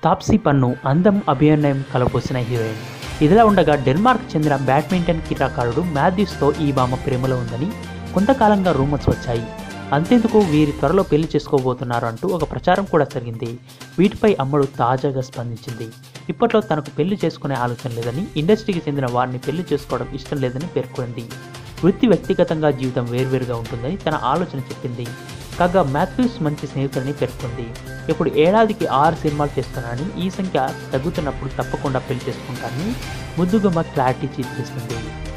తాప్సీ పన్ను అందం అభినయం కలబోసిన హీరోయిన్ ఇదిలా ఉండగా డెన్మార్క్ చెందిన బ్యాడ్మింటన్ క్రీడాకారుడు మాథ్యూస్తో ఈ భామ ప్రేమలో ఉందని కొంతకాలంగా రూమర్స్ వచ్చాయి అంతేందుకు వీరి త్వరలో పెళ్లి చేసుకోబోతున్నారు అంటూ ఒక ప్రచారం కూడా జరిగింది వీటిపై అమ్మడు తాజాగా స్పందించింది ఇప్పట్లో తనకు పెళ్లి చేసుకునే ఆలోచన లేదని ఇండస్ట్రీకి చెందిన వారిని పెళ్లి చేసుకోవడం ఇష్టం లేదని పేర్కొంది వృత్తి వ్యక్తిగతంగా జీవితం వేర్వేరుగా ఉంటుందని తన ఆలోచన చెప్పింది కాగా మాథ్యూస్ మంచి స్నేహితులని పేర్కొంది ఇప్పుడు ఏడాదికి ఆరు సినిమాలు చేస్తున్నానని ఈ సంఖ్య తగ్గుతున్నప్పుడు తప్పకుండా పెళ్లి చేసుకుంటానని ముద్దుగుమ్మ క్లారిటీ ఇచ్చేసింది